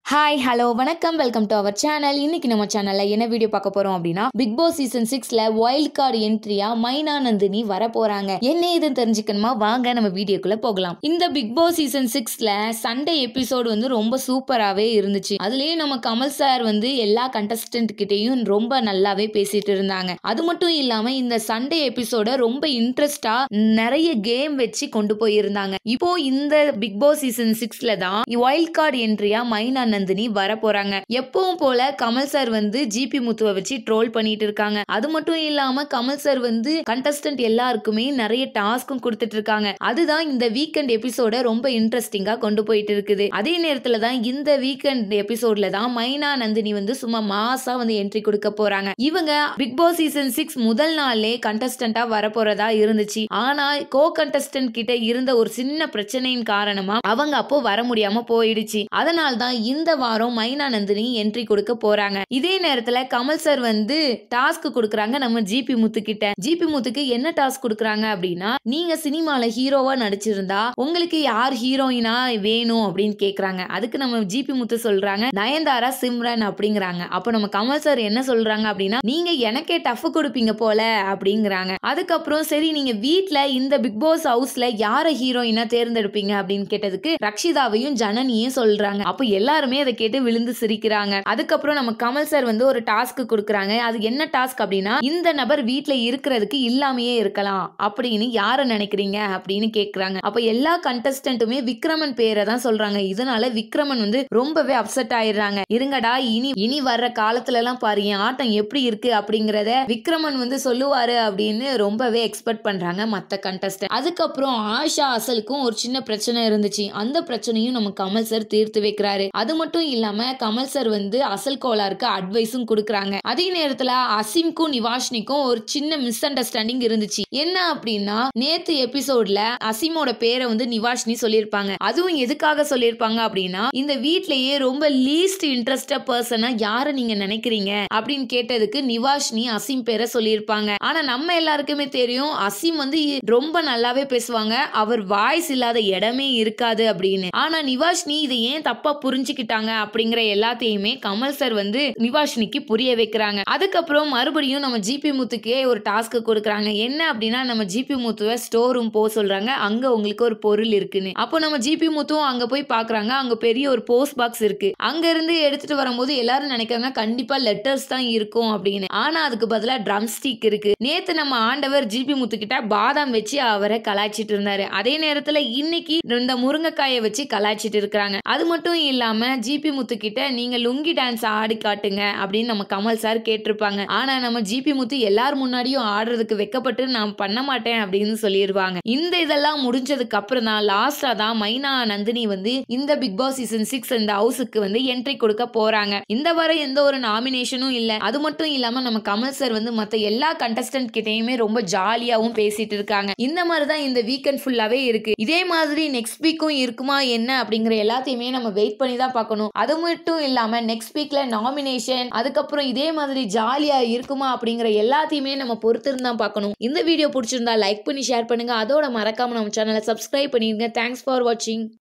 hi hello வணக்கம் welcome to our channel இன்னைக்கு நம்ம சேனல்ல என்ன வீடியோ பார்க்க போறோம் அப்படின்னா பிக் பாஸ் சீசன் சிக்ஸ்ல வைல்ட் கார்டு என்ட்ரியா மைனா நந்தினி வர போறாங்க என்ன இதுன்னு தெரிஞ்சுக்கணுமா வாங்க நம்ம வீடியோக்குள்ள போகலாம் இந்த பிக் பாஸ் சீசன் சிக்ஸ்ல சண்டே எபிசோடு வந்து ரொம்ப சூப்பராகவே இருந்துச்சு அதுலயும் நம்ம கமல் சார் வந்து எல்லா கண்டஸ்டன்ட் கிட்டேயும் ரொம்ப நல்லாவே பேசிட்டு இருந்தாங்க அது மட்டும் இல்லாம இந்த சண்டே எபிசோட ரொம்ப இன்ட்ரெஸ்டா நிறைய கேம் வச்சு கொண்டு போயிருந்தாங்க இப்போ இந்த பிக் பாஸ் சீசன் சிக்ஸ்ல தான் வைல்ட் கார்டு என்ட்ரியா மைனா நந்தினி வர போறாங்க எப்பவும் போல கமல் சார் வந்து ஜிபி முத்துவை வச்சு ட்ரோல் பண்ணிட்டு இருக்காங்க அது மட்டும் இல்லாம கமல் சார் வந்து கண்டஸ்டன்ட் எல்லாருக்குமே நிறைய டாஸ்க்கும் கொடுத்துட்டு இருக்காங்க அதுதான் இந்த வீக்கெண்ட் எபிசோட ரொம்ப இன்ட்ரெஸ்டிங்கா கொண்டு போயிட்டு இருக்குது அதே நேரத்துல தான் இந்த வீக்கெண்ட் எபிசோட்ல தான் மைனா நந்தினி வந்து சும்மா மாசா வந்து என்ட்ரி கொடுக்க போறாங்க இவங்க பிக் பாஸ் சீசன் சிக்ஸ் முதல் நாள்லே கண்டஸ்டண்டா வர போறதா இருந்துச்சு ஆனா கோ கண்டஸ்டன்ட் கிட்ட இருந்த ஒரு சின்ன பிரச்சனையின் காரணமா அவங்க அப்போ வர முடியாம போயிடுச்சு அதனால தான் இந்த வாரம் மைனா நந்தினி என்ட்ரி கொடுக்க போறாங்க இதே நேரத்துல கமல் சார் வந்து டாஸ்க் கொடுக்குறாங்க நம்ம ஜிபி முத்து கிட்ட ஜிபி முத்துக்கு என்ன டாஸ்க் கொடுக்குறாங்க அப்படின்னா நீங்க சினிமால ஹீரோவா நடிச்சிருந்தா உங்களுக்கு யார் ஹீரோயினா வேணும் அப்படின்னு கேக்குறாங்க அதுக்கு நம்ம ஜிபி முத்து சொல்றாங்க நயன்தாரா சிம்ரன் அப்படிங்கிறாங்க அப்போ நம்ம கமல் சார் என்ன சொல்றாங்க அப்படின்னா நீங்க எனக்கே டஃப் கொடுப்பீங்க போல அப்படிங்கிறாங்க அதுக்கப்புறம் சரி நீங்க வீட்ல இந்த பிக் பாஸ் ஹவுஸ்ல யார ஹீரோயினா தேர்ந்தெடுப்பீங்க அப்படின்னு கேட்டதுக்கு ரக்ஷிதாவையும் ஜனனியும் சொல்றாங்க அப்போ எல்லாருமே அதை கேட்டு விழுந்து சிரிக்கிறாங்க அதுக்கப்புறம் நம்ம கமல் சார் வந்து ஒரு டாஸ்க் கொடுக்குறாங்க அது என்ன டாஸ்க் அப்படின்னா இந்த நபர் வீட்ல இருக்கிறதுக்கு இல்லாமையே இருக்கலாம் அப்படின்னு யார நினைக்கிறீங்க அப்படின்னு கேக்குறாங்க அப்ப எல்லா கண்டஸ்டன்ட்டுமே விக்ரமன் பேரை தான் சொல்றாங்க இதனால விக்ரமன் வந்து ரொம்பவே அப்செட் ஆயிடுறாங்க இருங்கடா இனி இனி வர்ற காலத்துல எல்லாம் பாரு என் ஆட்டம் எப்படி இருக்கு அப்படிங்கறத விக்ரமன் வந்து சொல்லுவாரு அப்படின்னு ரொம்பவே எக்ஸ்பெக்ட் பண்றாங்க மத்த கண்டஸ்டன்ட் அதுக்கப்புறம் ஆஷா அசலுக்கும் ஒரு சின்ன பிரச்சனை இருந்துச்சு அந்த பிரச்சனையும் நம்ம கமல் சார் தீர்த்து வைக்கிறாரு அது மட்டும் இல்லாம கமல் சார் வந்து அசல் கோலாருக்கு அட்வைஸும் கொடுக்குறாங்க அதே நேரத்துல அசிம்க்கும் நிவாஷினிக்கும் ஒரு சின்ன மிஸ் அண்டர்ஸ்டாண்டிங் இருந்துச்சு என்ன அப்படின்னா நேத்து எபிசோட்ல அசீமோட பேரை வந்து நிவாஷினி சொல்லியிருப்பாங்க அதுவும் எதுக்காக சொல்லியிருப்பாங்க அப்படின்னா இந்த வீட்லயே ரொம்ப லீஸ்ட் இன்ட்ரெஸ்டட் பர்சனா யார நீங்க நினைக்கிறீங்க அப்படின்னு கேட்டதுக்கு நிவாஷினி அசீம் பேரை சொல்லியிருப்பாங்க ஆனா நம்ம எல்லாருக்குமே தெரியும் அசீம் வந்து ரொம்ப நல்லாவே பேசுவாங்க அவர் வாய்ஸ் இல்லாத இடமே இருக்காது அப்படின்னு ஆனா நிவாஷினி இதை ஏன் தப்பா புரிஞ்சுக்கிட்டாங்க அப்படிங்கிற எல்லாத்தையுமே கமல் சார் வந்து நிவாஷினிக்கு புரிய வைக்கிறாங்க அதுக்கப்புறம் மறுபடியும் நம்ம ஜிபி முத்துக்கே ஒரு டாஸ்க் கொடுக்குறாங்க என்ன அப்படின்னா நம்ம ஜிபி முத்துவை ஸ்டோர் ரூம் போக சொல்றாங்க அங்க உங்களுக்கு ஒரு பொருள் இருக்குன்னு அப்போ நம்ம ஜிபி முத்துவும் அங்க போய் பாக்குறாங்க அங்க பெரிய ஒரு போஸ்ட் பாக்ஸ் இருக்கு அங்க இருந்து எடுத்துட்டு வரும்போது எல்லாரும் நினைக்கிறாங்க கண்டிப்பா லெட்டர்ஸ் தான் இருக்கும் அப்படின்னு ஆனா அதுக்கு பதிலா ட்ரம் ஸ்டிக் இருக்கு நேத்து நம்ம ஆண்டவர் ஜிபி முத்து கிட்ட பாதாம் வச்சு அவரை கலாய்ச்சிட்டு இருந்தாரு அதே நேரத்துல இன்னைக்கு இந்த முருங்கைக்காயை வச்சு கலாய்ச்சிட்டு இருக்கிறாங்க அது மட்டும் இல்லாம ஜிபி முத்து கிட்ட நீங்க லுங்கி டான்ஸ் ஆடி காட்டுங்க அப்படின்னு நம்ம கமல் சார் கேட்டிருப்பாங்க ஆனா நம்ம ஜிபி முத்து எல்லார் முன்னாடியும் ஆடுறதுக்கு வெக்கப்பட்டு நான் பண்ண மாட்டேன் அப்படின்னு சொல்லிடுவாங்க இந்த இதெல்லாம் முடிஞ்சதுக்கு அப்புறம் தான் லாஸ்டா தான் மைனா நந்தினி வந்து இந்த பிக் பாஸ் சீசன் சிக்ஸ் இந்த ஹவுஸுக்கு வந்து என்ட்ரி கொடுக்க போறாங்க இந்த வாரம் எந்த ஒரு நாமினேஷனும் இல்ல அது மட்டும் இல்லாம நம்ம கமல் சார் வந்து மத்த எல்லா கண்டஸ்டன்ட் கிட்டயுமே ரொம்ப ஜாலியாவும் பேசிட்டு இருக்காங்க இந்த மாதிரி தான் இந்த வீக்கெண்ட் ஃபுல்லாவே இருக்கு இதே மாதிரி நெக்ஸ்ட் வீக்கும் இருக்குமா என்ன அப்படிங்கிற எல்லாத்தையுமே நம்ம வெயிட் பண்ணி தான் பார்க்கணும் அது மட்டும் இல்லாம நெக்ஸ்ட் வீக்ல நாமினேஷன் அதுக்கப்புறம் இதே மாதிரி ஜாலியா இருக்குமா அப்படிங்கிற எல்லாத்தையுமே நம்ம பொறுத்திருந்து தான் பார்க்கணும் இந்த வீடியோ பிடிச்சிருந்தா லைக் பண்ணி ஷேர் பண்ணுங்க அதோட மறக்காம நம்ம சேனலை சப்ஸ்கிரைப் பண்ணிருங்க தேங்க்ஸ் ஃபார் வாட்சிங்